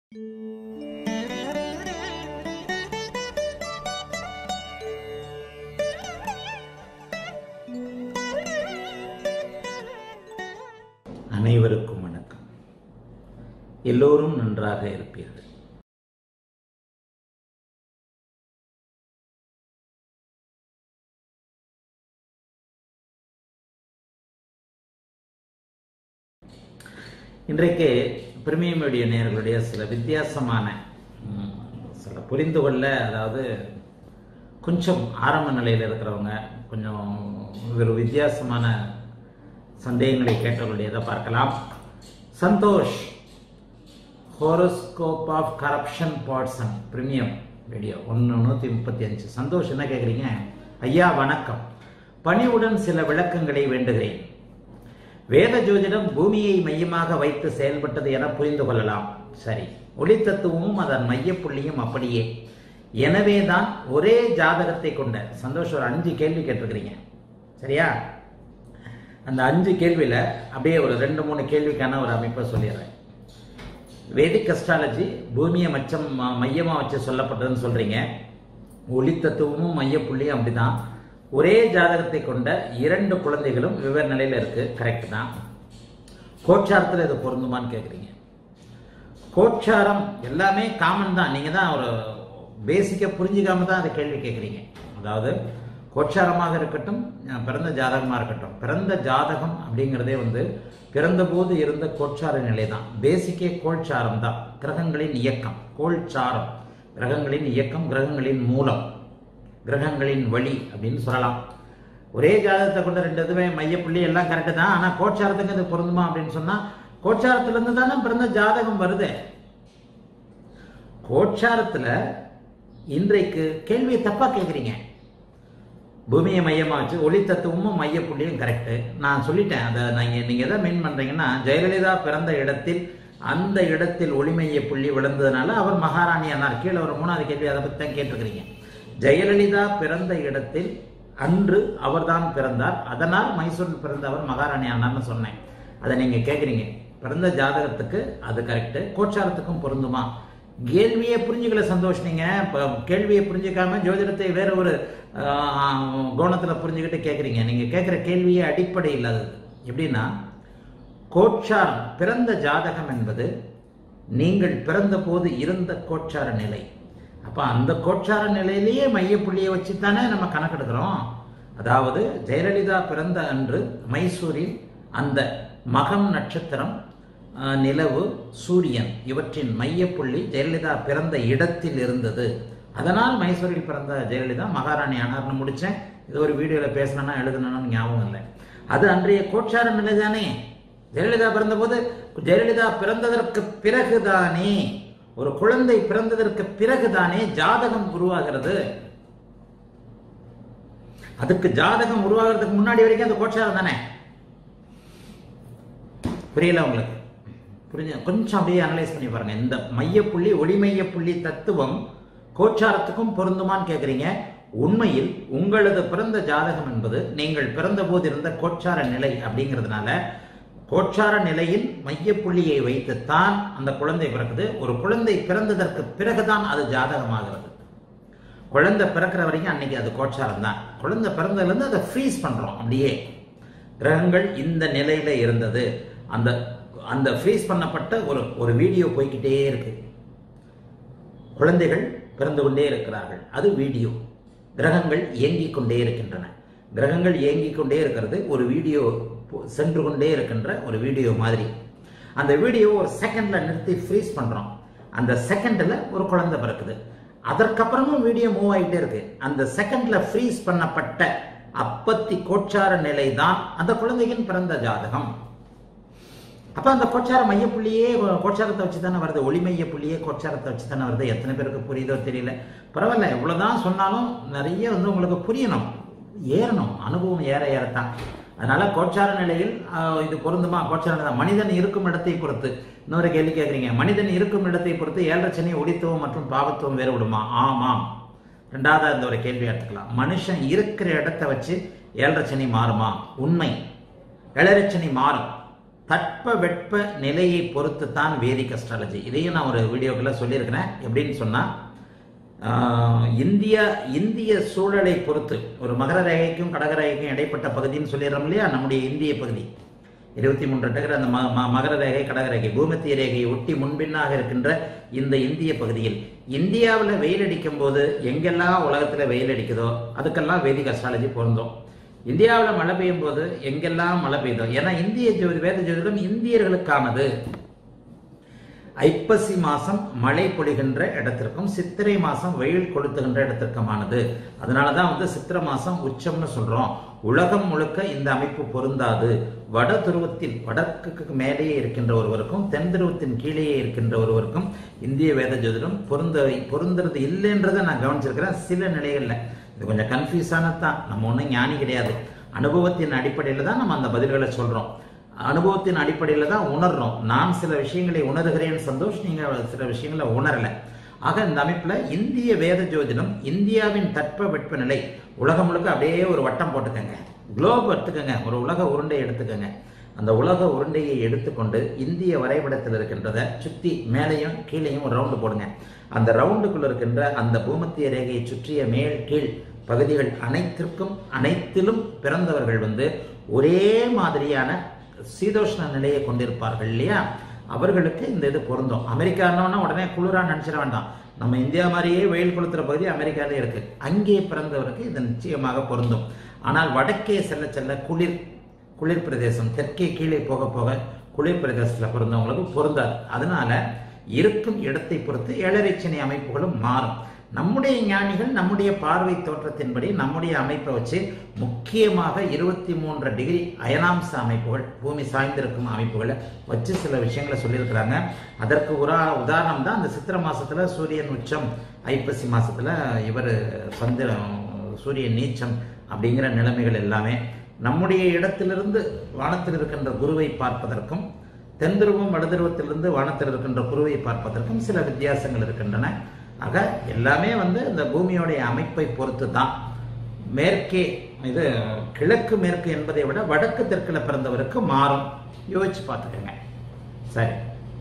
அனைவருக்கும் வணக்கம் எல்லோரும் நன்றாக இருப்பீர்கள் இன்றைக்கு பிரிமியம் மீடிய நேயர்களுடைய சில வித்தியாசமான ம், சில புரிந்து கொள்ள அதாவது கொஞ்சம் ஆரம்ப நிலையில் இருக்கிறவங்க கொஞ்சம் ஒரு வித்தியாசமான சந்தேகங்களை கேட்டவர்களுடையதை பார்க்கலாம் சந்தோஷ் ஹோரோஸ்கோப் ஆஃப் கரப்ஷன் பாட்சன் பிரீமியம் வீடியோ ஒன்று நூற்றி முப்பத்தி அஞ்சு சந்தோஷ் என்ன கேட்குறீங்க ஐயா வணக்கம் பணிவுடன் சில விளக்கங்களை வேண்டுகிறேன் வேத ஜோதிடம் பூமியை மையமாக வைத்து செயல்பட்டது என புரிந்து கொள்ளலாம் சரி ஒளி தத்துவமும் அதன் மையப்புள்ளியும் அப்படியே எனவேதான் ஒரே ஜாதகத்தை கொண்ட சந்தோஷ் ஒரு அஞ்சு கேள்வி கேட்டிருக்கிறீங்க சரியா அந்த அஞ்சு கேள்வியில அப்படியே ஒரு ரெண்டு மூணு கேள்விக்கான ஒரு அமைப்பை சொல்லிடுறேன் வேதிக் அஸ்ட்ராலஜி பூமியை மச்சம் ம- மையமா வச்சு சொல்லப்பட்டதுன்னு சொல்றீங்க ஒளி தத்துவமும் மையப்புள்ளியும் அப்படிதான் ஒரே ஜாதகத்தை கொண்ட இரண்டு குழந்தைகளும் வெவ்வேறு நிலையில இருக்கு கரெக்ட் தான் கோச்சாரத்தில் இது பொருந்துமான்னு கேட்குறீங்க கோச்சாரம் எல்லாமே காமன் தான் நீங்க தான் ஒரு பேசிக்கா புரிஞ்சுக்காம தான் அந்த கேள்வி கேட்குறீங்க அதாவது கோச்சாரமாக இருக்கட்டும் அஹ் பிறந்த ஜாதகமா இருக்கட்டும் பிறந்த ஜாதகம் அப்படிங்கிறதே வந்து பிறந்தபோது இருந்த கோச்சார நிலை தான் பேசிக்கே கோல்சாரம் தான் கிரகங்களின் இயக்கம் கோல்சாரம் கிரகங்களின் இயக்கம் கிரகங்களின் மூலம் கிரகங்களின் வழி அப்படின்னு சொல்லலாம் ஒரே ஜாதகத்தை கொண்ட ரெண்டு இதுவே மையப்புள்ளி எல்லாம் கரெக்டு தான் ஆனால் கோச்சாரத்துக்கு இது பொருந்துமா அப்படின்னு சொன்னா கோச்சாரத்திலிருந்து தானே பிறந்த ஜாதகம் வருது கோச்சாரத்துல இன்றைக்கு கேள்வியை தப்பா கேட்குறீங்க பூமியை மையமா வச்சு ஒளி தத்துவமும் மையப்புள்ளியும் கரெக்டு நான் சொல்லிட்டேன் அதை நீங்க நீங்க எதை மீன் பண்றீங்கன்னா ஜெயலலிதா பிறந்த இடத்தில் அந்த இடத்தில் ஒளிமைய புள்ளி விழுந்ததுனால அவர் மகாராணி ஆனார் கீழே ஒரு மூணாவது கேள்வி அதை பத்தி தான் கேட்டிருக்கிறீங்க ஜெயலலிதா பிறந்த இடத்தில் அன்று அவர்தான் பிறந்தார் அதனால் மைசூரில் பிறந்தவர் மகாராணி ஆனார்னு சொன்னேன் அதை நீங்க கேட்குறீங்க பிறந்த ஜாதகத்துக்கு அது கரெக்டு கோச்சாரத்துக்கும் பொருந்துமா கேள்வியை புரிஞ்சுக்கல சந்தோஷ் நீங்க இப்ப கேள்வியை புரிஞ்சுக்காம ஜோதிடத்தை வேற ஒரு ஆஹ், கோணத்துல புரிஞ்சுக்கிட்டு கேட்குறீங்க நீங்க கேட்குற கேள்வியே அடிப்படை இல்லாதது எப்படின்னா கோச்சாரம் பிறந்த ஜாதகம் என்பது நீங்கள் பிறந்த போது இருந்த கோச்சார நிலை அப்ப அந்த கோச்சார நிலையிலேயே மையப்புள்ளியை வச்சு தானே நம்ம கணக்கெடுக்கிறோம் அதாவது ஜெயலலிதா பிறந்த அன்று மைசூரில் அந்த மகம் நட்சத்திரம் ஆஹ், நிலவு சூரியன் இவற்றின் மையப்புள்ளி ஜெயலலிதா பிறந்த இடத்தில் இருந்தது அதனால் மைசூரில் பிறந்த ஜெயலலிதா மகாராணி ஆனார்னு முடிச்சேன் இது ஒரு வீடியோல பேசணும்னா எழுதணும்னு ஞாபகம் இல்லை அது அன்றைய கோச்சார நிலை தானே ஜெயலலிதா பிறந்தபோது ஜெயலலிதா பிறந்ததற்கு பிறகுதானே ஒரு குழந்தை பிறந்ததற்கு பிறகுதானே ஜாதகம் உருவாகிறது அதுக்கு ஜாதகம் உருவாகிறதுக்கு முன்னாடி வரைக்கும் அந்த கோச்சாரம் தானே புரியல உங்களுக்கு புரிஞ்ச கொஞ்சம் அப்படியே அனலைஸ் பண்ணி பாருங்க இந்த மையப்புள்ளி ஒளிமைய புள்ளி தத்துவம் கோச்சாரத்துக்கும் பொருந்துமான்னு கேட்குறீங்க உண்மையில் உங்களது பிறந்த ஜாதகம் என்பது நீங்கள் பிறந்த போது இருந்த கோச்சார நிலை அப்படிங்கிறதுனால கோச்சார நிலையில் மையப்புள்ளியை வைத்துத்தான் அந்த குழந்தை பிறக்குது ஒரு குழந்தை பிறந்ததற்கு பிறகுதான் அது ஜாதகமாகிறது குழந்தை பிறக்கிற வரைக்கும் அன்னைக்கு அது கோச்சாரம் தான் குழந்தை பிறந்ததுலேருந்து அதை ஃப்ரீஸ் பண்றோம் அப்படியே கிரகங்கள் இந்த நிலையில இருந்தது அந்த அந்த ஃப்ரீஸ் பண்ணப்பட்ட ஒரு ஒரு வீடியோ போய்க்கிட்டே இருக்கு குழந்தைகள் பிறந்து கொண்டே இருக்கிறார்கள் அது வீடியோ கிரகங்கள் இயங்கிக் கொண்டே இருக்கின்றன கிரகங்கள் இயங்கிக் கொண்டே இருக்கிறது ஒரு வீடியோ போ- சென்று கொண்டே இருக்கின்ற ஒரு வீடியோ மாதிரி அந்த வீடியோ ஒரு செகண்ட்ல நிறுத்தி ஃப்ரீஸ் பண்றோம் அந்த செகண்ட்ல ஒரு குழந்தை பிறக்குது அதற்கப்புறமும் வீடியோ மூவ் ஆகிட்டே இருக்கு அந்த செகண்ட்ல ஃப்ரீஸ் பண்ணப்பட்ட அப்பத்தி கோச்சார நிலை தான் அந்த குழந்தையின் பிறந்த ஜாதகம் அப்ப அந்த கோச்சார மையப்புள்ளியே கோச்சாரத்தை வச்சு தானே வருது ஒளி மைய புள்ளியே கோச்சாரத்தை வச்சு தானே வருது எத்தனை பேருக்கு புரியுதோ தெரியல பரவாயில்ல எவ்வளவுதான் சொன்னாலும் நிறைய வந்து உங்களுக்கு புரியணும் ஏறணும் அனுபவம் ஏற ஏறத்தான் அதனால கோச்சார நிலையில் ஆஹ், இது பொருந்துமா கோச்சார நிலை மனிதன் இருக்கும் இடத்தை பொறுத்து இன்னொரு கேள்வி கேட்குறீங்க மனிதன் இருக்கும் இடத்தை பொறுத்து ஏழரை சனி ஒடித்துவம் மற்றும் பாவத்துவம் வேறுபடுமா ஆமாம் ரெண்டாவது இந்த ஒரு கேள்வி எடுத்துக்கலாம் மனுஷன் இருக்கிற இடத்தை வச்சு ஏழரை சனி மாறுமா உண்மை ஏழரை சனி மாறும் தட்ப வெட்ப நிலையை பொறுத்து தான் வேதிக் அஸ்ட்ராலஜி இதையும் நான் ஒரு வீடியோக்குள்ள சொல்லியிருக்கிறேன் எப்படின்னு சொன்னா ஆஹ், இந்திய இந்திய சூழலை பொறுத்து ஒரு மகர ரேகைக்கும் கடக ரேகைக்கும் இடைப்பட்ட பகுதின்னு சொல்லிடுறோம் இல்லையா நம்முடைய இந்திய பகுதி இருபத்தி மூன்று டகர் அந்த ம- ம- மகர ரேகை கடக ரேகை பூமத்திய ரேகையை ஒட்டி முன்பின்னாக இருக்கின்ற இந்த இந்திய பகுதியில் இந்தியாவில் வெயில் அடிக்கும் போது எங்கெல்லாம் உலகத்தில் வெயில் அடிக்குதோ அதுக்கெல்லாம் வேதிக் அஸ்ட்ராலஜி பொருந்தும் இந்தியாவில் மழை பெய்யும் போது எங்கெல்லாம் மழை பெய்யுதோ ஏன்னா இந்திய ஜோதி வேத ஜோதிடம் இந்தியர்களுக்கானது ஐப்பசி மாசம் மழை பொழிகின்ற இடத்திற்கும் சித்திரை மாசம் வெயில் கொளுத்துகின்ற இடத்திற்குமானது அதனால தான் வந்து சித்திரை மாசம் உச்சம்னு சொல்றோம் உலகம் முழுக்க இந்த அமைப்பு பொருந்தாது வட துருவத்தில் வடக்குக்கு மேலேயே இருக்கின்ற ஒருவருக்கும் தென் துருவத்தின் கீழேயே இருக்கின்ற ஒருவருக்கும் இந்திய வேத ஜோதிடம் பொருந்த பொருந்துறது இல்லைன்றதை நான் கவனிச்சிருக்கிறேன் சில நிலைகள்ல இது கொஞ்சம் கன்ஃபியூஸானது தான் நம்ம ஒன்றும் ஞானி கிடையாது அனுபவத்தின் அடிப்படையில் தான் நம்ம அந்த பதில்களை சொல்றோம் அனுபவத்தின் அடிப்படையில் தான் உணர்றோம் நான் சில விஷயங்களை உணர்கிறேன் சந்தோஷ் நீங்க சில விஷயங்களை உணரல ஆக இந்த அமைப்புல இந்திய வேத ஜோதிடம் இந்தியாவின் தட்ப வெப்பநிலை உலகம் முழுக்க அப்படியே ஒரு வட்டம் போட்டுக்கங்க குளோப் எடுத்துக்கங்க ஒரு உலக உருண்டை எடுத்துக்கங்க அந்த உலக உருண்டையை எடுத்துக்கொண்டு இந்திய வரைபடத்தில் இருக்கின்றதை சுத்தி மேலேயும் கீழேயும் ஒரு ரவுண்டு போடுங்க அந்த ரவுண்டுக்குள்ள இருக்கின்ற அந்த பூமத்திய ரேகையை சுற்றிய மேல் கீழ் பகுதிகள் அனைத்திற்கும் அனைத்திலும் பிறந்தவர்கள் வந்து ஒரே மாதிரியான சீதோஷ்ண நிலையை கொண்டிருப்பார்கள் இல்லையா அவர்களுக்கு இந்த இது பொருந்தும் அமெரிக்கானோன்னா உடனே குளிரா நினைச்சிட வேண்டாம் நம்ம இந்தியா மாதிரியே வெயில் கொளுத்துற பகுதி அமெரிக்காலே இருக்கு அங்கே பிறந்தவருக்கு இது நிச்சயமாக பொருந்தும் ஆனால் வடக்கே செல்ல செல்ல குளிர் குளிர் பிரதேசம் தெற்கே கீழே போக போக குளிர் பிரதேசத்தில் பிறந்தவங்களுக்கு பொருந்தாது அதனால இருக்கும் இடத்தை பொறுத்து ஏழரைச்சனை அமைப்புகளும் மாறும் நம்முடைய ஞானிகள் நம்முடைய பார்வை தோற்றத்தின்படி நம்முடைய அமைப்பை வச்சு முக்கியமாக இருபத்தி மூன்று டிகிரி அயனாம்ச அமைப்புகள் பூமி சாய்ந்திருக்கும் அமைப்புகளை வச்சு சில விஷயங்களை சொல்லியிருக்கிறாங்க அதற்கு உரா உதாரணம் தான் அந்த சித்திரை மாசத்துல சூரியன் உச்சம் ஐப்பசி மாசத்துல இவர் சந்திர சூரியன் நீச்சம் அப்படிங்கிற நிலைமைகள் எல்லாமே நம்முடைய இடத்திலிருந்து வானத்தில் இருக்கின்ற குருவை பார்ப்பதற்கும் தென்துருவம் வடதுருவத்திலிருந்து வானத்தில் இருக்கின்ற குருவை பார்ப்பதற்கும் சில வித்தியாசங்கள் இருக்கின்றன ஆக எல்லாமே வந்து இந்த பூமியோடைய அமைப்பை பொறுத்து தான் மேற்கே இது கிழக்கு மேற்கு என்பதை விட வடக்கு தெற்குல பிறந்தவருக்கு மாறும் யோசிச்சு பார்த்துக்கோங்க சரி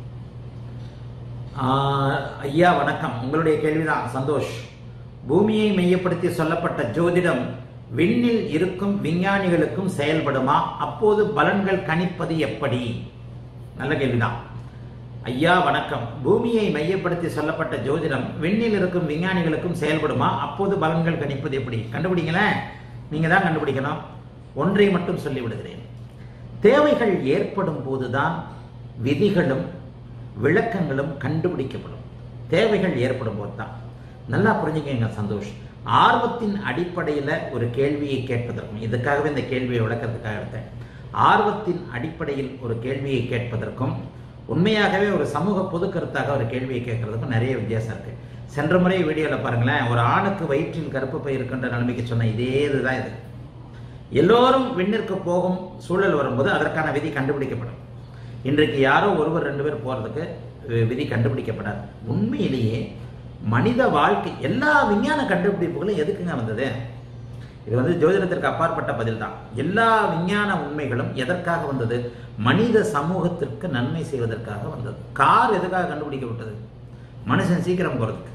ஆஹ், ஐயா வணக்கம் உங்களுடைய கேள்விதான் சந்தோஷ் பூமியை மையப்படுத்தி சொல்லப்பட்ட ஜோதிடம் விண்ணில் இருக்கும் விஞ்ஞானிகளுக்கும் செயல்படுமா அப்போது பலன்கள் கணிப்பது எப்படி நல்ல கேள்விதான் ஐயா வணக்கம் பூமியை மையப்படுத்தி சொல்லப்பட்ட ஜோதிடம் விண்ணில் இருக்கும் விஞ்ஞானிகளுக்கும் செயல்படுமா அப்போது பலன்கள் கணிப்பது எப்படி கண்டுபிடிங்களேன் நீங்க தான் கண்டுபிடிக்கணும் ஒன்றை மட்டும் சொல்லி விடுகிறேன் தேவைகள் ஏற்படும் போதுதான் விதிகளும் விளக்கங்களும் கண்டுபிடிக்கப்படும் தேவைகள் ஏற்படும் போது தான் நல்லா புரிஞ்சுக்கங்க சந்தோஷ் ஆர்வத்தின் அடிப்படையில் ஒரு கேள்வியை கேட்பதற்கும் இதுக்காகவே இந்த கேள்வியை விளக்கறதுக்காக எடுத்தேன் ஆர்வத்தின் அடிப்படையில் ஒரு கேள்வியை கேட்பதற்கும் உண்மையாகவே ஒரு சமூக பொது கருத்தாக ஒரு கேள்வியை கேட்கறதுக்கும் நிறைய வித்தியாசம் இருக்கு சென்ற முறை வீடியோவில் பாருங்களேன் ஒரு ஆணுக்கு வயிற்றில் கருப்பு பை இருக்கின்ற நிலைமைக்கு சொன்ன இதே இதுதான் இது எல்லோரும் விண்ணிற்கு போகும் சூழல் வரும்போது அதற்கான விதி கண்டுபிடிக்கப்படும் இன்றைக்கு யாரோ ஒருவர் ரெண்டு பேர் போறதுக்கு வி- விதி கண்டுபிடிக்கப்படாது உண்மையிலேயே மனித வாழ்க்கை எல்லா விஞ்ஞான கண்டுபிடிப்புகளும் எதுக்குங்க வந்தது இது வந்து ஜோதிடத்திற்கு அப்பாற்பட்ட பதில் தான் எல்லா விஞ்ஞான உண்மைகளும் எதற்காக வந்தது மனித சமூகத்திற்கு நன்மை செய்வதற்காக வந்தது கார் எதுக்காக கண்டுபிடிக்கப்பட்டது மனுஷன் சீக்கிரம் போறதுக்கு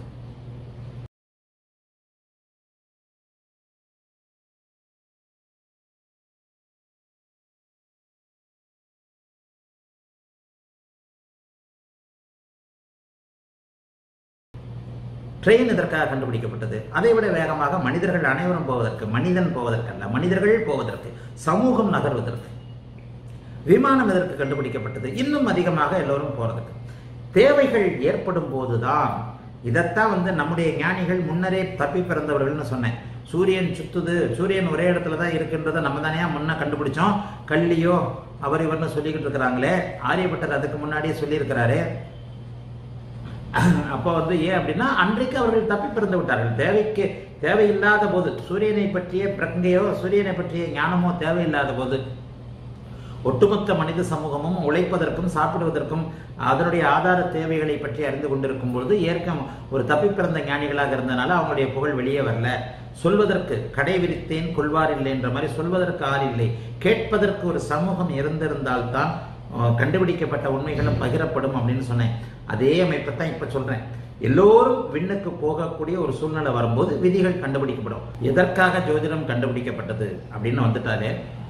ட்ரெயின் இதற்காக கண்டுபிடிக்கப்பட்டது அதை விட வேகமாக மனிதர்கள் அனைவரும் போவதற்கு மனிதன் போவதற்கல்ல மனிதர்கள் போவதற்கு சமூகம் நகர்வதற்கு விமானம் இதற்கு கண்டுபிடிக்கப்பட்டது இன்னும் அதிகமாக எல்லோரும் போறதுக்கு தேவைகள் ஏற்படும் போதுதான் இதைத்தான் வந்து நம்முடைய ஞானிகள் முன்னரே தப்பி பிறந்தவர்கள்னு சொன்னேன் சூரியன் சுத்துது சூரியன் ஒரே இடத்துல தான் இருக்கின்றதை நம்ம தானே முன்ன கண்டுபிடிச்சோம் கள்ளியோ அவர் இவர்னு சொல்லிக்கிட்டு இருக்கிறாங்களே ஆரியப்பட்டர் அதுக்கு முன்னாடியே சொல்லியிருக்கிறாரே அப்போ வந்து ஏன் அப்படின்னா அன்றைக்கு அவர்கள் தப்பி பிறந்து விட்டார்கள் தேவைக்கு தேவையில்லாத போது சூரியனை பற்றிய பிரங்கையோ சூரியனை பற்றிய ஞானமோ தேவையில்லாத போது ஒட்டுமொத்த மனித சமூகமும் உழைப்பதற்கும் சாப்பிடுவதற்கும் அதனுடைய ஆதார தேவைகளை பற்றி அறிந்து கொண்டிருக்கும் பொழுது ஏற்க ஒரு தப்பி பிறந்த ஞானிகளாக இருந்தனால அவங்களுடைய புகழ் வெளியே வரல சொல்வதற்கு கடை விரித்தேன் கொள்வார் இல்லை என்ற மாதிரி சொல்வதற்கு ஆள் இல்லை கேட்பதற்கு ஒரு சமூகம் இருந்திருந்தால்தான் அஹ், கண்டுபிடிக்கப்பட்ட உண்மைகளும் பகிரப்படும் அப்படின்னு சொன்னேன் அதே அமைப்பை தான் இப்ப சொல்றேன் எல்லோரும் விண்ணுக்கு போகக்கூடிய ஒரு சூழ்நிலை வரும்போது விதிகள் கண்டுபிடிக்கப்படும் எதற்காக ஜோதிடம் கண்டுபிடிக்கப்பட்டது அப்படின்னு வந்துட்டாலே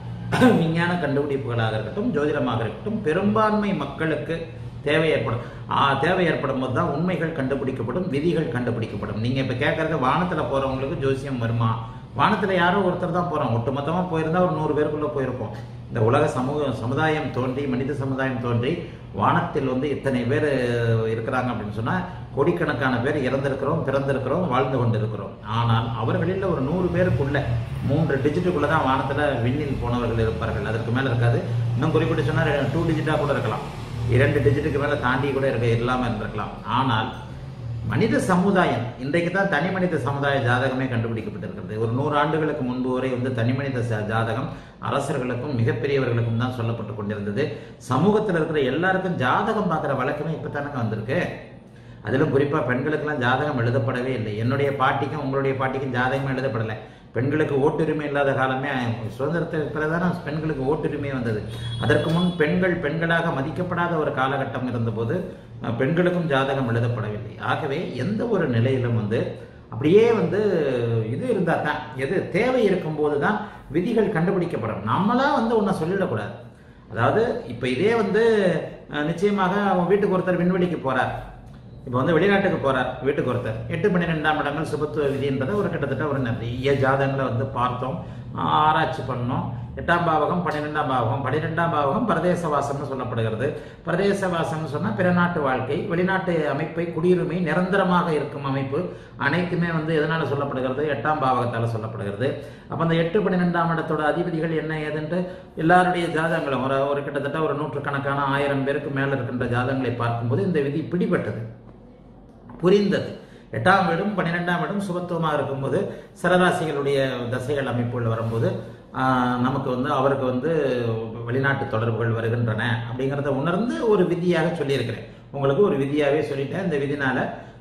விஞ்ஞான கண்டுபிடிப்புகளாக இருக்கட்டும் ஜோதிடமாக இருக்கட்டும் பெரும்பான்மை மக்களுக்கு தேவை ஏற்படும் ஆ, தேவை ஏற்படும் போது தான் உண்மைகள் கண்டுபிடிக்கப்படும் விதிகள் கண்டுபிடிக்கப்படும் நீங்க இப்ப கேட்கறது வானத்துல போறவங்களுக்கு ஜோசியம் வருமா வானத்துல யாரோ ஒருத்தர் தான் போறோம் ஒட்டுமொத்தமா போயிருந்தா ஒரு நூறு பேருக்குள்ள போயிருப்போம் இந்த உலக சமூக சமுதாயம் தோன்றி மனித சமுதாயம் தோன்றி வானத்தில் வந்து இத்தனை பேர் இருக்கிறாங்க அப்படின்னு சொன்னா கோடிக்கணக்கான பேர் இறந்திருக்கிறோம் பிறந்திருக்கிறோம் வாழ்ந்து கொண்டிருக்கிறோம் ஆனால் அவர்களில் ஒரு நூறு பேருக்குள்ள மூன்று டிஜிட்டுக்குள்ள தான் வானத்துல விண்ணில் போனவர்கள் இருப்பார்கள் அதற்கு மேல இருக்காது இன்னும் குறிப்பிட்டு சொன்னா டூ டிஜிட்டா கூட இருக்கலாம் இரண்டு டிஜிட்டுக்கு மேல தாண்டி கூட இருக்க இல்லாம இருந்திருக்கலாம் ஆனால் மனித சமுதாயம் இன்றைக்கு தான் தனி மனித சமுதாய ஜாதகமே கண்டுபிடிக்கப்பட்டிருக்கிறது ஒரு நூறு ஆண்டுகளுக்கு முன்பு வரை வந்து தனி மனித ச- ஜாதகம் அரசர்களுக்கும் மிகப்பெரியவர்களுக்கும் தான் சொல்லப்பட்டு கொண்டிருந்தது சமூகத்தில் இருக்கிற எல்லாருக்கும் ஜாதகம் பார்க்குற வழக்கமே இப்போ தானங்க வந்திருக்கு அதிலும் குறிப்பாக பெண்களுக்கெல்லாம் ஜாதகம் எழுதப்படவே இல்லை என்னுடைய பாட்டிக்கும் உங்களுடைய பாட்டிக்கும் ஜாதகம் எழுதப்படலை பெண்களுக்கு ஓட்டுரிமை இல்லாத காலமே சுதந்திரத்துக்கு பிறகுதானே பெண்களுக்கு ஓட்டுரிமை வந்தது அதற்கு முன் பெண்கள் பெண்களாக மதிக்கப்படாத ஒரு காலகட்டம் இருந்தபோது அஹ், பெண்களுக்கும் ஜாதகம் எழுதப்படவில்லை ஆகவே எந்த ஒரு நிலையிலும் வந்து அப்படியே வந்து இது இருந்தா தான் எது தேவை இருக்கும்போது தான் விதிகள் கண்டுபிடிக்கப்படும் நம்மளா வந்து ஒன்றை சொல்லிடக்கூடாது அதாவது இப்போ இதே வந்து அஹ், நிச்சயமாக அவன் வீட்டுக்கு ஒருத்தர் விண்வெளிக்கு போறார் இப்போ வந்து வெளிநாட்டுக்கு போறார் வீட்டுக்கு ஒருத்தர் எட்டு பன்னிரெண்டாம் இடங்கள் சுபத்துவ விதின்றதை ஒரு கிட்டத்தட்ட ஒரு நிறைய ஜாதகங்களை வந்து பார்த்தோம் ஆஹ் ஆராய்ச்சி பண்ணோம் எட்டாம் பாவகம் பன்னிரெண்டாம் பாவகம் பன்னிரெண்டாம் பாவகம் பிரதேச வாசம்னு சொல்லப்படுகிறது பிரதேச வாசம்னு சொன்னா பிற நாட்டு வாழ்க்கை வெளிநாட்டு அமைப்பை குடியுரிமை நிரந்தரமாக இருக்கும் அமைப்பு அனைத்துமே வந்து எதனால சொல்லப்படுகிறது எட்டாம் பாவகத்தால சொல்லப்படுகிறது அப்ப அந்த எட்டு பன்னிரெண்டாம் இடத்தோட அதிபதிகள் என்ன ஏதுன்ட்டு எல்லாருடைய ஜாதகங்களும் ஒரு ஒரு கிட்டத்தட்ட ஒரு நூற்றுக்கணக்கான ஆயிரம் பேருக்கு மேல இருக்கின்ற ஜாதகங்களை பார்க்கும்போது இந்த விதி பிடிபட்டது புரிந்தது எட்டாம் வீடும் பன்னிரெண்டாம் வீடும் சுபத்துவமாக இருக்கும்போது சரராசிகளுடைய தசைகள் அமைப்புகள் வரும்போது ஆஹ், நமக்கு வந்து அவருக்கு வந்து வெளிநாட்டு தொடர்புகள் வருகின்றன அப்படிங்கிறத உணர்ந்து ஒரு விதியாக சொல்லியிருக்கிறேன் உங்களுக்கு ஒரு விதியாகவே சொல்லிட்டேன் இந்த விதினால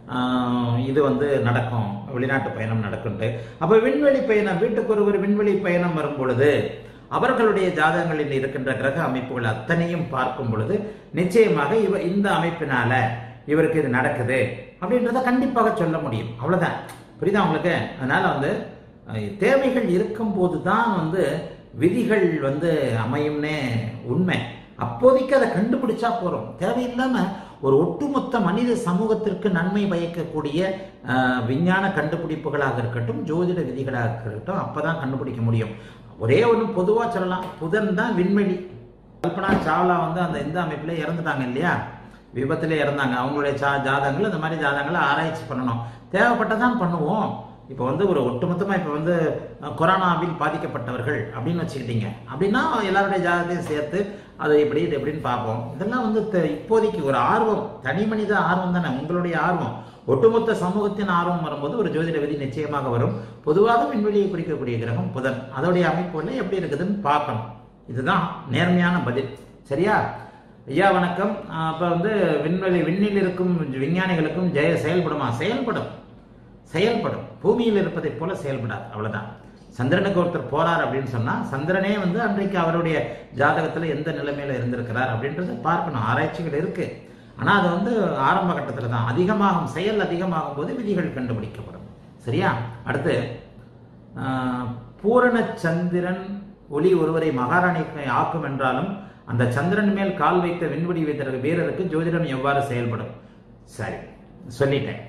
ஆஹ், இது வந்து நடக்கும் வெளிநாட்டு பயணம் நடக்கும்ட்டு அப்போ விண்வெளி பயணம் வீட்டுக்கு ஒரு ஒரு விண்வெளி பயணம் வரும் பொழுது அவர்களுடைய ஜாதகங்களில் இருக்கின்ற கிரக அமைப்புகள் அத்தனையும் பார்க்கும் பொழுது நிச்சயமாக இவ இந்த அமைப்பினால இவருக்கு இது நடக்குது அப்படின்றத கண்டிப்பாக சொல்ல முடியும் அவ்வளவுதான் புரியுதா உங்களுக்கு அதனால வந்து அஹ், தேவைகள் இருக்கும்போது தான் வந்து விதிகள் வந்து அமையும்னே உண்மை அப்போதைக்கு அதை கண்டுபிடிச்சா போறோம் தேவையில்லாம ஒரு ஒட்டுமொத்த மனித சமூகத்திற்கு நன்மை பயக்கக்கூடிய அஹ், விஞ்ஞான கண்டுபிடிப்புகளாக இருக்கட்டும் ஜோதிட விதிகளாக இருக்கட்டும் அப்பதான் கண்டுபிடிக்க முடியும் ஒரே ஒன்று பொதுவா சொல்லலாம் புதன் தான் விண்வெளி கல்பனா சாவ்லா வந்து அந்த இந்த அமைப்புல இறந்துட்டாங்க இல்லையா விபத்துல இறந்தாங்க அவங்களுடைய ஜா ஜாதகங்கள் இந்த மாதிரி ஜாதகங்களை ஆராய்ச்சி பண்ணணும் தேவைப்பட்டதான் பண்ணுவோம் இப்போ வந்து ஒரு ஒட்டுமொத்தமா இப்போ வந்து அஹ், கொரோனாவில் பாதிக்கப்பட்டவர்கள் அப்படின்னு வச்சுக்கிட்டீங்க அப்படின்னா எல்லாருடைய ஜாதகத்தையும் சேர்த்து அது எப்படி இது எப்படின்னு பார்ப்போம் இதெல்லாம் வந்து தெ- இப்போதைக்கு ஒரு ஆர்வம் தனி மனித ஆர்வம் தானே உங்களுடைய ஆர்வம் ஒட்டுமொத்த சமூகத்தின் ஆர்வம் வரும்போது ஒரு ஜோதிட விதி நிச்சயமாக வரும் பொதுவாக விண்வெளியை குறிக்கக்கூடிய கிரகம் புதன் அதோடைய அமைப்புல எப்படி இருக்குதுன்னு பார்க்கணும் இதுதான் நேர்மையான பதில் சரியா ஐயா வணக்கம் ஆஹ் அப்ப வந்து விண்வெளி விண்ணில் இருக்கும் விஞ்ஞானிகளுக்கும் ஜெய செயல்படுமா செயல்படும் செயல்படும் பூமியில் இருப்பதைப் போல செயல்படாது அவ்வளவுதான் சந்திரனுக்கு ஒருத்தர் போறார் அப்படின்னு சொன்னா சந்திரனே வந்து அன்றைக்கு அவருடைய ஜாதகத்துல எந்த நிலைமையில இருந்திருக்கிறார் அப்படின்றத பார்க்கணும் ஆராய்ச்சிகள் இருக்கு ஆனா அது வந்து ஆரம்ப கட்டத்துல தான் அதிகமாகும் செயல் அதிகமாகும் போது விதிகள் கண்டுபிடிக்கப்படும் சரியா அடுத்து ஆஹ், பூரண சந்திரன் ஒளி ஒருவரை மகாராணிக்கு ஆக்கும் என்றாலும் அந்த சந்திரன் மேல் கால் வைத்த விண்வெளி வைத்த வீரருக்கு ஜோதிடம் எவ்வாறு செயல்படும் சரி சொல்லிட்டேன்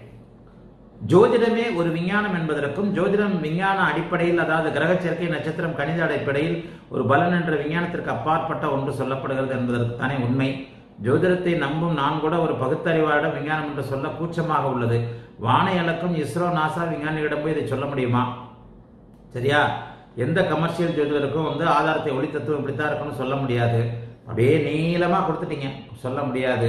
ஜோதிடமே ஒரு விஞ்ஞானம் என்பதற்கும் ஜோதிடம் விஞ்ஞான அடிப்படையில் அதாவது கிரக சேர்க்கை நட்சத்திரம் கணித அடிப்படையில் ஒரு பலன் என்ற விஞ்ஞானத்திற்கு அப்பாற்பட்ட ஒன்று சொல்லப்படுகிறது என்பதற்கு தானே உண்மை ஜோதிடத்தை நம்பும் நான் கூட ஒரு பகுத்தறிவாளர் விஞ்ஞானம் என்று சொல்ல கூச்சமாக உள்ளது வானை அளக்கும் இஸ்ரோ நாசா விஞ்ஞானிகளிடம் போய் இதை சொல்ல முடியுமா சரியா எந்த கமர்ஷியல் ஜோதிடருக்கும் வந்து ஆதாரத்தை ஒளி தத்துவம் இப்படித்தான் இருக்கும்னு சொல்ல முடியாது அப்படியே நீளமா கொடுத்துட்டீங்க சொல்ல முடியாது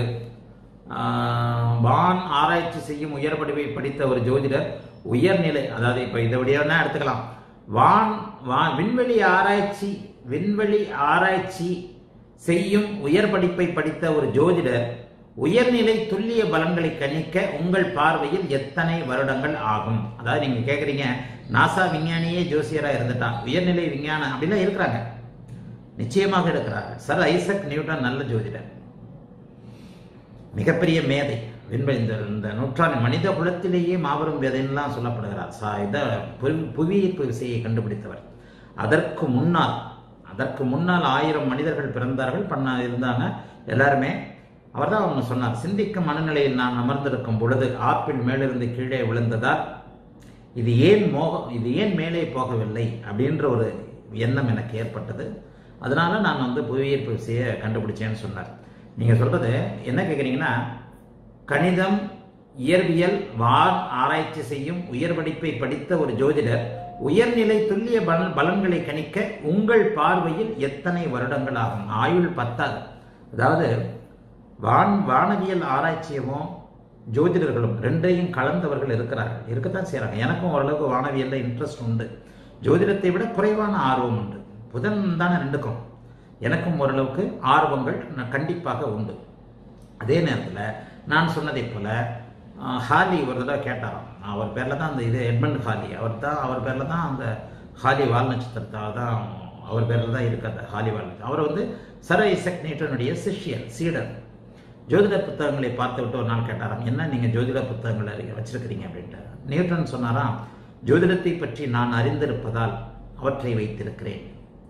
ஆஹ், வான் ஆராய்ச்சி செய்யும் உயர் படிப்பை படித்த ஒரு ஜோதிடர் உயர்நிலை அதாவது இப்ப இதை விடையா எடுத்துக்கலாம் வான் வா விண்வெளி ஆராய்ச்சி விண்வெளி ஆராய்ச்சி செய்யும் உயர் படிப்பை படித்த ஒரு ஜோதிடர் உயர்நிலை துல்லிய பலன்களை கணிக்க உங்கள் பார்வையில் எத்தனை வருடங்கள் ஆகும் அதாவது நீங்க கேக்குறீங்க நாசா விஞ்ஞானியே ஜோசியரா இருந்துட்டான் உயர்நிலை விஞ்ஞானம் அப்படிலாம் இருக்கிறாங்க நிச்சயமாக இருக்கிறார்கள் சர் ஐசக் நியூட்டன் நல்ல ஜோதிடர் மிகப்பெரிய மேதை விண்வெளி இந்த இந்த நூற்றாண்டு மனித குலத்திலேயே மாபெரும் மேதைன்னுலாம் சொல்லப்படுகிறார் சா இத புவி- புவியீர்ப்பு விசையை கண்டுபிடித்தவர் அதற்கு முன்னால் அதற்கு முன்னால் ஆயிரம் மனிதர்கள் பிறந்தார்கள் பண்ண இருந்தாங்க எல்லாருமே அவர்தான் அவங்க சொன்னார் சிந்திக்கும் மனநிலையில் நான் அமர்ந்திருக்கும் பொழுது ஆப்பிள் மேலிருந்து கீழே விழுந்ததால் இது ஏன் மோகம் இது ஏன் மேலே போகவில்லை அப்படின்ற ஒரு எண்ணம் எனக்கு ஏற்பட்டது அதனால நான் வந்து புவியீர்ப்பு விசையை கண்டுபிடிச்சேன்னு சொன்னார் நீங்க சொல்றது என்ன கேட்குறீங்கன்னா கணிதம் இயற்பியல் வான் ஆராய்ச்சி செய்யும் உயர் படிப்பை படித்த ஒரு ஜோதிடர் உயர்நிலை துல்லிய பலன் பலன்களை கணிக்க உங்கள் பார்வையில் எத்தனை வருடங்கள் ஆகும் ஆயுள் பத்தாது அதாவது வான் வானவியல் ஆராய்ச்சியமும் ஜோதிடர்களும் ரெண்டையும் கலந்தவர்கள் இருக்கிறார்கள் இருக்கத்தான் செய்கிறாங்க எனக்கும் ஓரளவுக்கு வானவியல்ல இன்ட்ரெஸ்ட் உண்டு ஜோதிடத்தை விட குறைவான ஆர்வம் உண்டு புதன் தானே ரெண்டுக்கும் எனக்கும் ஓரளவுக்கு ஆர்வங்கள் ந- கண்டிப்பாக உண்டு அதே நேரத்தில் நான் சொன்னதைப் போல அஹ், ஹாலி ஒரு தடவை கேட்டாராம் அவர் பேரில் தான் அந்த இது எட்மண்ட் ஹாலி அவர் தான் அவர் பேரில் தான் அந்த ஹாலி வால் நட்சத்திரத்தால் தான் அவர் பேரில் தான் இருக்கு அந்த ஹாலி வால் நட்சத்திரம். அவர் வந்து சர இசக் நியூட்டனுடைய சிஷ்யர் சீடர் ஜோதிட புத்தகங்களை பார்த்து விட்டு ஒரு நாள் கேட்டாராம் என்ன நீங்கள் ஜோதிட புத்தகங்களை அறி- வச்சிருக்கிறீங்க அப்படின்ட்டு நியூட்டன் சொன்னாராம் ஜோதிடத்தை பற்றி நான் அறிந்திருப்பதால் அவற்றை வைத்திருக்கிறேன்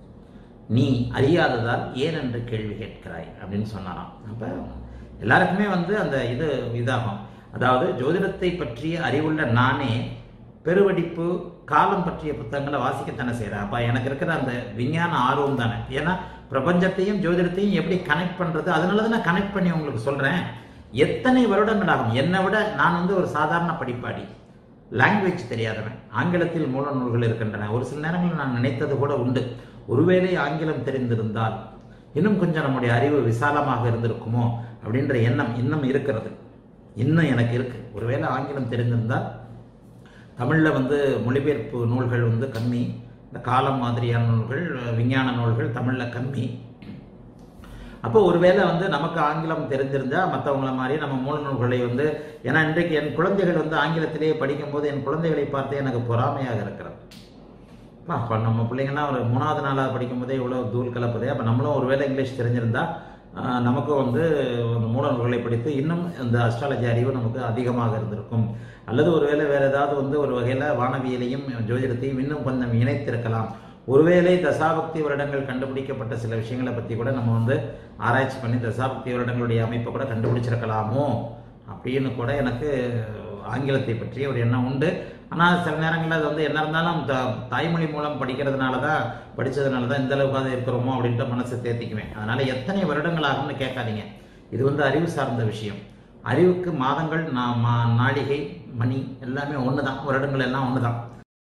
நீ அறியாததால் ஏன் என்று கேள்வி கேட்கிறாய் அப்படின்னு சொன்னாராம் அப்ப எல்லாருக்குமே வந்து அந்த இது இதாகும் அதாவது ஜோதிடத்தை பற்றிய அறிவுள்ள நானே பெருவடிப்பு காலம் பற்றிய புத்தகங்களை வாசிக்கத்தானே செய்கிறேன் அப்ப எனக்கு இருக்கிற அந்த விஞ்ஞான ஆர்வம் தானே ஏன்னா பிரபஞ்சத்தையும் ஜோதிடத்தையும் எப்படி கனெக்ட் பண்றது அதனால தான் நான் கனெக்ட் பண்ணி உங்களுக்கு சொல்றேன் எத்தனை வருடங்கள் ஆகும் என்னை விட நான் வந்து ஒரு சாதாரண படிப்பாடி லாங்குவேஜ் தெரியாதவன் ஆங்கிலத்தில் மூல நூல்கள் இருக்கின்றன ஒரு சில நேரங்களில் நான் நினைத்தது கூட உண்டு ஒருவேளை ஆங்கிலம் தெரிந்திருந்தால் இன்னும் கொஞ்சம் நம்முடைய அறிவு விசாலமாக இருந்திருக்குமோ அப்படின்ற எண்ணம் இன்னும் இருக்கிறது இன்னும் எனக்கு இருக்கு ஒருவேளை ஆங்கிலம் தெரிந்திருந்தால் தமிழில் வந்து மொழிபெயர்ப்பு நூல்கள் வந்து கம்மி இந்த காலம் மாதிரியான நூல்கள் விஞ்ஞான நூல்கள் தமிழில் கம்மி அப்போ ஒருவேளை வந்து நமக்கு ஆங்கிலம் தெரிஞ்சிருந்தா மற்றவங்கள மாதிரி நம்ம மூல நூல்களை வந்து ஏன்னா இன்றைக்கு என் குழந்தைகள் வந்து ஆங்கிலத்திலேயே படிக்கும்போது என் குழந்தைகளை பார்த்தே எனக்கு பொறாமையாக இருக்கிறது அப்பா, அப்ப நம்ம பிள்ளைங்கலாம் ஒரு மூணாவது நாளாக படிக்கும்போதே இவ்வளோ தூள் கலப்புதே அப்போ நம்மளும் ஒருவேளை இங்கிலீஷ் தெரிஞ்சிருந்தா ஆஹ், நமக்கும் வந்து அந்த மூல நூல்களை படித்து இன்னும் இந்த அஸ்ட்ராலஜி அறிவு நமக்கு அதிகமாக இருந்திருக்கும் அல்லது ஒருவேளை வேற ஏதாவது வந்து ஒரு வகையில் வானவியலையும் ஜோதிடத்தையும் இன்னும் கொஞ்சம் இணைத்திருக்கலாம் ஒருவேளை தசாபக்தி வருடங்கள் கண்டுபிடிக்கப்பட்ட சில விஷயங்களை பற்றி கூட நம்ம வந்து ஆராய்ச்சி பண்ணி தசாபக்தி வருடங்களுடைய அமைப்பை கூட கண்டுபிடிச்சிருக்கலாமோ அப்படின்னு கூட எனக்கு ஆங்கிலத்தை பற்றிய ஒரு எண்ணம் உண்டு ஆனால் சில நேரங்களில் அது வந்து என்ன இருந்தாலும் த தாய்மொழி மூலம் படிக்கிறதுனால தான் படித்ததுனால தான் இந்த அளவுக்காவது இருக்கிறோமோ அப்படின்ட்டு மனசை தேர்த்திக்குவேன் அதனால எத்தனை வருடங்கள் ஆகும்னு கேட்காதீங்க இது வந்து அறிவு சார்ந்த விஷயம் அறிவுக்கு மாதங்கள் நா- மா- நாழிகை மணி எல்லாமே ஒன்று தான் வருடங்கள் எல்லாம் ஒன்று தான்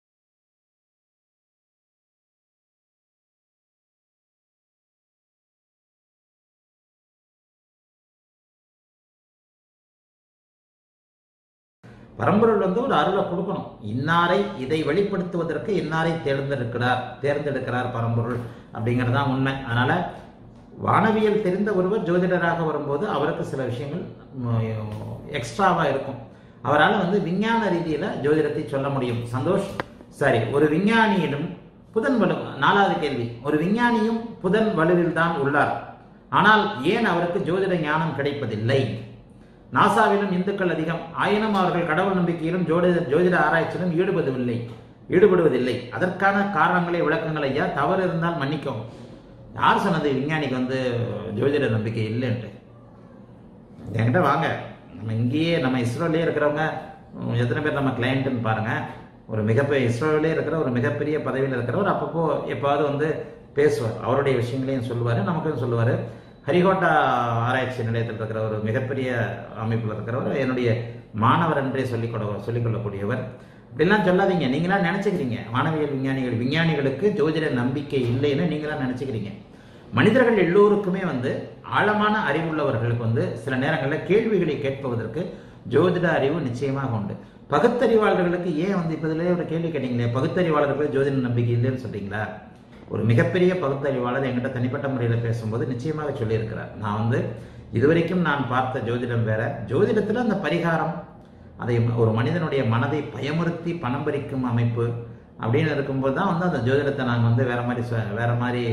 பரம்பொருள் வந்து ஒரு அருளை கொடுக்கணும் இன்னாரை இதை வெளிப்படுத்துவதற்கு இன்னாரை தேர்ந்தெடுக்கிறார் தேர்ந்தெடுக்கிறார் பரம்பொருள் அப்படிங்கிறது தான் உண்மை அதனால வானவியல் தெரிந்த ஒருவர் ஜோதிடராக வரும்போது அவருக்கு சில விஷயங்கள் எக்ஸ்ட்ராவாக இருக்கும் அவரால் வந்து விஞ்ஞான ரீதியில் ஜோதிடத்தை சொல்ல முடியும் சந்தோஷ் சரி ஒரு விஞ்ஞானியிடம் புதன் வலு நாலாவது கேள்வி ஒரு விஞ்ஞானியும் புதன் வலுவில் தான் உள்ளார் ஆனால் ஏன் அவருக்கு ஜோதிட ஞானம் கிடைப்பதில்லை நாசாவிலும் இந்துக்கள் அதிகம் ஆயினும் அவர்கள் கடவுள் நம்பிக்கையிலும் ஜோதிட ஜோதிட ஆராய்ச்சியிலும் ஈடுபடுவதில்லை ஈடுபடுவதில்லை அதற்கான காரணங்களை விளக்கங்கள் ஐயா தவறு இருந்தால் மன்னிக்கவும் யார் சொன்னது விஞ்ஞானிக்கு வந்து ஜோதிட நம்பிக்கை இல்லைன்ட்டு என்கிட்ட வாங்க நம்ம இங்கேயே நம்ம இஸ்ரோலே இருக்கிறவங்க உம், எத்தனை பேர் நம்ம கிளைண்ட்டுன்னு பாருங்க ஒரு மிகப்பெரிய இஸ்ரோவிலே இருக்கிற ஒரு மிகப்பெரிய பதவியில் இருக்கிறவர் அப்பப்போ எப்பாவது வந்து பேசுவார் அவருடைய விஷயங்களையும் சொல்லுவார் நமக்கும் சொல்லுவார் ஹரிகோட்டா ஆராய்ச்சி நிலையத்தில் இருக்கிற ஒரு மிகப்பெரிய அமைப்பில் இருக்கிறவர் என்னுடைய மாணவர் என்றே சொல்லிக் கொட சொல்லிக்கொள்ளக்கூடியவர் இப்படிலாம் சொல்லாதீங்க நீங்களா நினைச்சுக்கிறீங்க வானவியல் விஞ்ஞானிகள் விஞ்ஞானிகளுக்கு ஜோதிட நம்பிக்கை இல்லைன்னு நீங்களா நினைச்சுக்கிறீங்க மனிதர்கள் எல்லோருக்குமே வந்து ஆழமான அறிவுள்ளவர்களுக்கு வந்து சில நேரங்களில் கேள்விகளை கேட்பதற்கு ஜோதிட அறிவு நிச்சயமாக உண்டு பகுத்தறிவாளர்களுக்கு ஏன் வந்து இப்போ இதிலே ஒரு கேள்வி கேட்டீங்களே பகுத்தறிவாளர்களுக்கு ஜோதிட நம்பிக்கை இல்லைன்னு சொல்றீங்களா ஒரு மிகப்பெரிய பகுத்தறிவாளர் என்கிட்ட தனிப்பட்ட முறையில் பேசும்போது நிச்சயமாக சொல்லியிருக்கிறார் நான் வந்து இதுவரைக்கும் நான் பார்த்த ஜோதிடம் வேற ஜோதிடத்தில் அந்த பரிகாரம் அதை ஒரு மனிதனுடைய மனதை பயமுறுத்தி பணம் பறிக்கும் அமைப்பு அப்படின்னு இருக்கும்போது தான் வந்து அந்த ஜோதிடத்தை நாங்கள் வந்து வேற மாதிரி சொ- வேற மாதிரி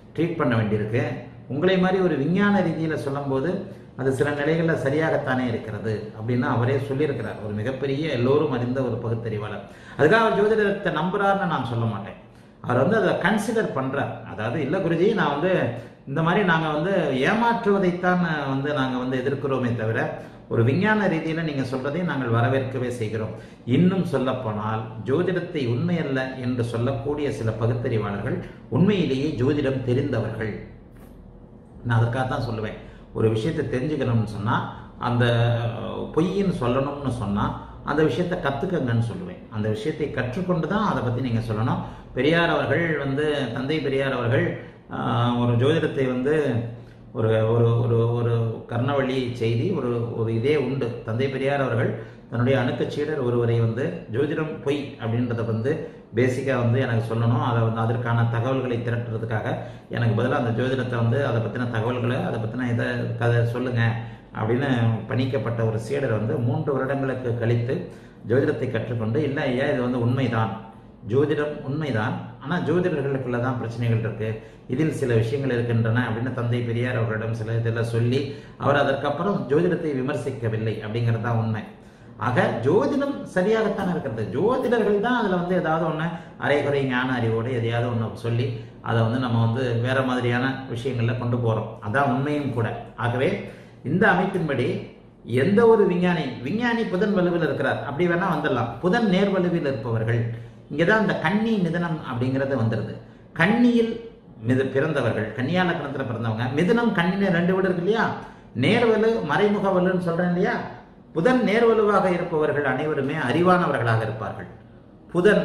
ட்ரீட் பண்ண வேண்டியிருக்கு உங்களை மாதிரி ஒரு விஞ்ஞான ரீதியில் சொல்லும்போது அது சில நிலைகளில் சரியாகத்தானே இருக்கிறது அப்படின்னு அவரே சொல்லியிருக்கிறார் ஒரு மிகப்பெரிய எல்லோரும் அறிந்த ஒரு பகுத்தறிவாளர் அதுக்காக அவர் ஜோதிடத்தை நம்புறாருன்னு நான் சொல்ல மாட்டேன் அவர் வந்து அதை கன்சிடர் பண்றார் அதாவது இல்லை குருஜி நான் வந்து இந்த மாதிரி நாங்கள் வந்து ஏமாற்றுவதைத்தான் வந்து நாங்கள் வந்து எதிர்க்கிறோமே தவிர ஒரு விஞ்ஞான ரீதியில் நீங்கள் சொல்றதை நாங்கள் வரவேற்கவே செய்கிறோம் இன்னும் சொல்லப்போனால் ஜோதிடத்தை உண்மையல்ல என்று சொல்லக்கூடிய சில பகுத்தறிவாளர்கள் உண்மையிலேயே ஜோதிடம் தெரிந்தவர்கள் நான் அதுக்காக தான் சொல்லுவேன் ஒரு விஷயத்தை தெரிஞ்சுக்கணும்னு சொன்னால் அந்த பொய்ன்னு சொல்லணும்னு சொன்னால் அந்த விஷயத்தை கற்றுக்கங்கன்னு சொல்லுவேன் அந்த விஷயத்தை கற்றுக்கொண்டு தான் அதை பற்றி நீங்கள் சொல்லணும் பெரியார் அவர்கள் வந்து தந்தை பெரியார் அவர்கள் ஆஹ், ஒரு ஜோதிடத்தை வந்து ஒரு ஒரு ஒரு ஒரு கர்ணவழி செய்தி ஒரு ஒரு இதே உண்டு தந்தை பெரியார் அவர்கள் தன்னுடைய அணுக்கச்சீடர் ஒருவரை வந்து ஜோதிடம் பொய் அப்படின்றத வந்து பேசிக்காக வந்து எனக்கு சொல்லணும் அதை வந்து அதற்கான தகவல்களை திரட்டுறதுக்காக எனக்கு பதிலாக அந்த ஜோதிடத்தை வந்து அதை பற்றின தகவல்களை அதை பற்றின இதை கதை சொல்லுங்க அப்படின்னு பணிக்கப்பட்ட ஒரு சீடர் வந்து மூன்று வருடங்களுக்கு கழித்து ஜோதிடத்தை கற்றுக்கொண்டு இல்லை ஐயா இது வந்து உண்மைதான் ஜோதிடம் உண்மைதான் ஆனால் ஜோதிடர்களுக்குள்ள தான் பிரச்சனைகள் இருக்கு இதில் சில விஷயங்கள் இருக்கின்றன அப்படின்னு தந்தை பெரியார் அவர்களிடம் சில இதெல்லாம் சொல்லி அவர் அதற்கப்புறம் ஜோதிடத்தை விமர்சிக்கவில்லை அப்படிங்கிறது தான் உண்மை ஆக ஜோதிடம் சரியாகத்தான் இருக்கிறது ஜோதிடர்கள் தான் அதில் வந்து ஏதாவது ஒன்று அரைகுறை ஞான அறிவோடு எதையாவது ஒன்று சொல்லி அதை வந்து நம்ம வந்து வேற மாதிரியான விஷயங்களில் கொண்டு போகிறோம் அதான் உண்மையும் கூட ஆகவே இந்த அமைப்பின்படி எந்த ஒரு விஞ்ஞானி விஞ்ஞானி புதன் வலுவில் இருக்கிறார் அப்படி வேணா வந்துடலாம் புதன் நேர் வலுவில் இருப்பவர்கள் இங்கே தான் இந்த கன்னி மிதனம் அப்படிங்கிறது வந்துடுது கன்னியில் மிது பிறந்தவர்கள் கன்னியா லக்கணத்தில் பிறந்தவங்க மிதுனம் கண்ணின ரெண்டு வீடு இருக்கு இல்லையா நேர்வலு மறைமுக வலுன்னு சொல்றேன் இல்லையா புதன் நேர்வலுவாக இருப்பவர்கள் அனைவருமே அறிவானவர்களாக இருப்பார்கள் புதன்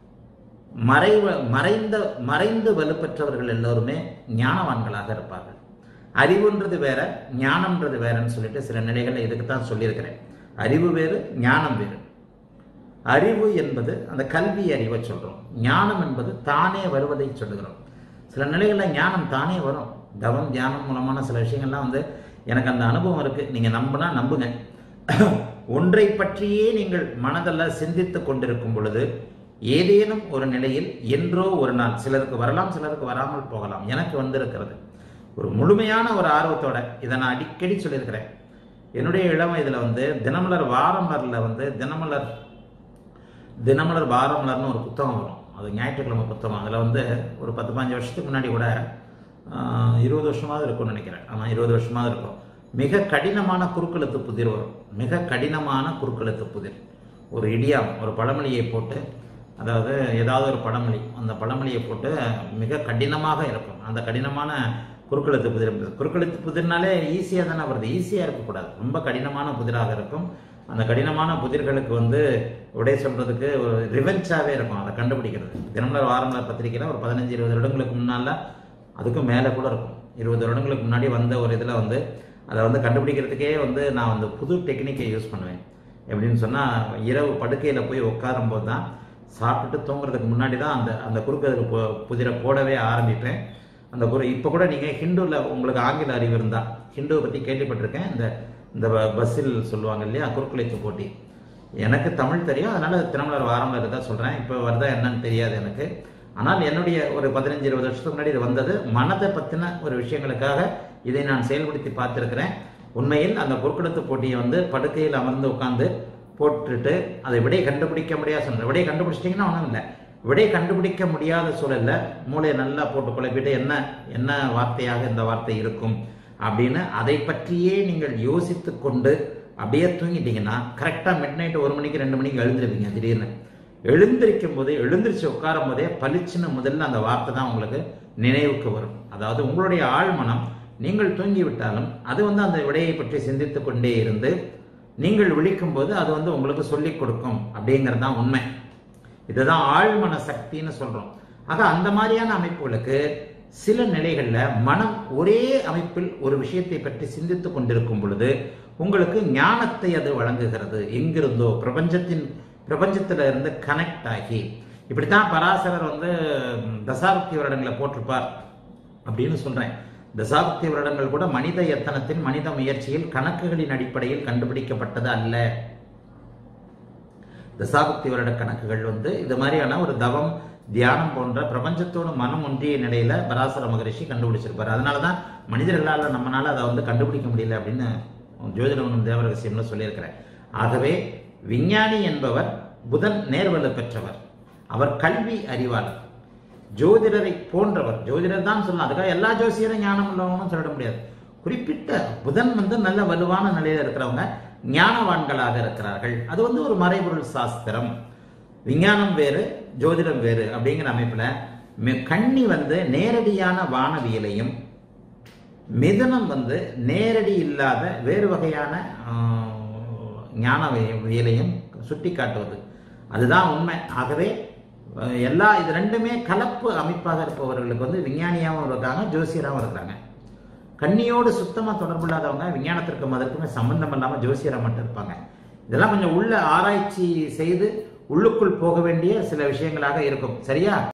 மறைவ மறைந்த மறைந்து வலுப்பெற்றவர்கள் எல்லோருமே ஞானவான்களாக இருப்பார்கள் அறிவுன்றது வேற ஞானம்ன்றது வேறன்னு சொல்லிட்டு சில நிலைகளில் இதுக்கு தான் சொல்லியிருக்கிறேன் அறிவு வேறு ஞானம் வேறு அறிவு என்பது அந்த கல்வி அறிவை சொல்றோம் ஞானம் என்பது தானே வருவதை சொல்லுகிறோம் சில நிலைகளில் ஞானம் தானே வரும் தவம் தியானம் மூலமான சில விஷயங்கள்லாம் வந்து எனக்கு அந்த அனுபவம் இருக்கு நீங்க நம்பினா நம்புங்க ஒன்றை பற்றியே நீங்கள் மனதில் சிந்தித்து கொண்டிருக்கும் பொழுது ஏதேனும் ஒரு நிலையில் என்றோ ஒரு நாள் சிலருக்கு வரலாம் சிலருக்கு வராமல் போகலாம் எனக்கு வந்திருக்கிறது ஒரு முழுமையான ஒரு ஆர்வத்தோட இதை நான் அடிக்கடி சொல்லியிருக்கிறேன் என்னுடைய இளம் இதில் வந்து தினமலர் வாரமலரில் வந்து தினமலர் தினமலர் வாரமலர்னு ஒரு புத்தகம் வரும் அது ஞாயிற்றுக்கிழமை புத்தகம் அதில் வந்து ஒரு பத்து பதினஞ்சு வருஷத்துக்கு முன்னாடி கூட ஆஹ், இருபது வருஷமாவது இருக்கும்னு நினைக்கிறேன் ஆமாம் இருபது வருஷமாவது இருக்கும் மிக கடினமான குறுக்கெழுத்து புதிர் வரும் மிக கடினமான குறுக்கெழுத்து புதிர் ஒரு இடியாம் ஒரு பழமொழியை போட்டு அதாவது ஏதாவது ஒரு பழமொழி அந்த பழமொழியை போட்டு மிக கடினமாக இருக்கும் அந்த கடினமான குறுக்கெழுத்து புதிர் குறுக்கெழுத்து புதிர்னாலே ஈஸியாக தானே வருது ஈஸியாக இருக்கக்கூடாது ரொம்ப கடினமான புதிராக இருக்கும் அந்த கடினமான புதிர்களுக்கு வந்து விடை சொல்றதுக்கு ஒரு ரிவெஞ்சாகவே இருக்கும் அதை கண்டுபிடிக்கிறது தினமலர் வாரமலர் பத்திரிக்கையில் ஒரு பதினஞ்சு இருபது வருடங்களுக்கு முன்னால அதுக்கும் மேலே கூட இருக்கும் இருபது வருடங்களுக்கு முன்னாடி வந்த ஒரு இதில் வந்து அதை வந்து கண்டுபிடிக்கிறதுக்கே வந்து நான் வந்து புது டெக்னிக்கை யூஸ் பண்ணுவேன் எப்படின்னு சொன்னால் இரவு படுக்கையில் போய் உட்காரும் போது தான் சாப்பிட்டுட்டு தூங்குறதுக்கு முன்னாடி தான் அந்த அந்த குறுக்கதிர் பு புதிரை போடவே ஆரம்பிப்பேன் அந்த குரு இப்போ கூட நீங்கள் ஹிந்துவில் உங்களுக்கு ஆங்கில அறிவு இருந்தால் ஹிந்துவை பற்றி கேள்விப்பட்டிருக்கேன் இந்த இந்த ப- பஸ்ஸில் சொல்லுவாங்க இல்லையா குறுக்குழைத்து போட்டி எனக்கு தமிழ் தெரியும் அதனால திருமலர் வாரம் தான் சொல்கிறேன் இப்போ வருதா என்னன்னு தெரியாது எனக்கு ஆனால் என்னுடைய ஒரு பதினஞ்சு இருபது வருஷத்துக்கு முன்னாடி இது வந்தது மனதை பற்றின ஒரு விஷயங்களுக்காக இதை நான் செயல்படுத்தி பார்த்துருக்கிறேன் உண்மையில் அந்த பொருட்கெடுத்து போட்டியை வந்து படுக்கையில் அமர்ந்து உட்காந்து போட்டுட்டு அதை விடை கண்டுபிடிக்க முடியாத சொல்றேன் விடை கண்டுபிடிச்சிட்டிங்கன்னா ஒன்றும் இல்லை விடை கண்டுபிடிக்க முடியாத சூழல்ல மூளையை நல்லா போட்டு குழப்பிட்டு என்ன என்ன வார்த்தையாக இந்த வார்த்தை இருக்கும் அப்படின்னு அதை பற்றியே நீங்கள் யோசித்து கொண்டு அப்படியே தூங்கிட்டீங்கன்னா கரெக்டாக மிட் நைட் ஒரு மணிக்கு ரெண்டு மணிக்கு எழுந்திருப்பீங்க திடீர்னு எழுந்திருக்கும் போதே எழுந்திருச்சு உட்காரும் போதே பளிச்சுன்னு முதல்ல அந்த வார்த்தை தான் உங்களுக்கு நினைவுக்கு வரும் அதாவது உங்களுடைய ஆழ்மனம் நீங்கள் தூங்கி விட்டாலும் அது வந்து அந்த விடையை பற்றி சிந்தித்து கொண்டே இருந்து நீங்கள் விழிக்கும் போது அது வந்து உங்களுக்கு சொல்லிக் கொடுக்கும் அப்படிங்கிறது தான் உண்மை இதுதான் ஆழ்மன சக்தின்னு சொல்றோம் ஆக அந்த மாதிரியான அமைப்புகளுக்கு சில நிலைகள்ல மனம் ஒரே அமைப்பில் ஒரு விஷயத்தை பற்றி சிந்தித்துக் கொண்டிருக்கும் பொழுது உங்களுக்கு ஞானத்தை அது வழங்குகிறது எங்கிருந்தோ பிரபஞ்சத்தின் பிரபஞ்சத்துல இருந்து கனெக்ட் ஆகி இப்படித்தான் பராசரர் வந்து ம், தசாப்தி வருடங்களை போட்டிருப்பார் அப்படின்னு சொல்றேன் தசாப்தி வருடங்கள் கூட மனித எத்தனத்தின் மனித முயற்சியில் கணக்குகளின் அடிப்படையில் கண்டுபிடிக்கப்பட்டது அல்ல தசாபக்தி வருட கணக்குகள் வந்து இது மாதிரியான ஒரு தவம் தியானம் போன்ற பிரபஞ்சத்தோடு மனம் ஒன்றிய நிலையில பராசர மகரிஷி கண்டுபிடிச்சிருப்பாரு அதனால தான் மனிதர்களால் நம்மனால அதை வந்து கண்டுபிடிக்க முடியல அப்படின்னு ஜோதிடம் தேவரகசியம்னு சொல்லியிருக்கிறேன் ஆகவே விஞ்ஞானி என்பவர் புதன் நேர்வலு பெற்றவர் அவர் கல்வி அறிவாளர் ஜோதிடரை போன்றவர் ஜோதிடர் தான் சொல்லலாம் அதுக்காக எல்லா ஜோசியரும் ஞானம் உள்ளவங்களும் சொல்லிட முடியாது குறிப்பிட்ட புதன் வந்து நல்ல வலுவான நிலையில இருக்கிறவங்க ஞானவான்களாக இருக்கிறார்கள் அது வந்து ஒரு மறைபொருள் சாஸ்திரம் விஞ்ஞானம் வேறு ஜோதிடம் வேறு அப்படிங்கிற அமைப்புல மி- கன்னி வந்து நேரடியான வானவியலையும் மிதுனம் வந்து நேரடி இல்லாத வேறு வகையான ஆஹ், ஞான வி- வியலையும் சுட்டி காட்டுவது அதுதான் உண்மை ஆகவே அஹ், எல்லா இது ரெண்டுமே கலப்பு அமைப்பாக இருப்பவர்களுக்கு வந்து விஞ்ஞானியாகவும் இருக்காங்க ஜோசியராகவும் இருக்கிறாங்க கன்னியோடு சுத்தமாக தொடர்பு இல்லாதவங்க விஞ்ஞானத்திற்கும் அதற்குமே சம்பந்தம் இல்லாமல் ஜோசியராக மட்டும் இருப்பாங்க இதெல்லாம் கொஞ்சம் உள்ள ஆராய்ச்சி செய்து உள்ளுக்குள் போக வேண்டிய சில விஷயங்களாக இருக்கும் சரியா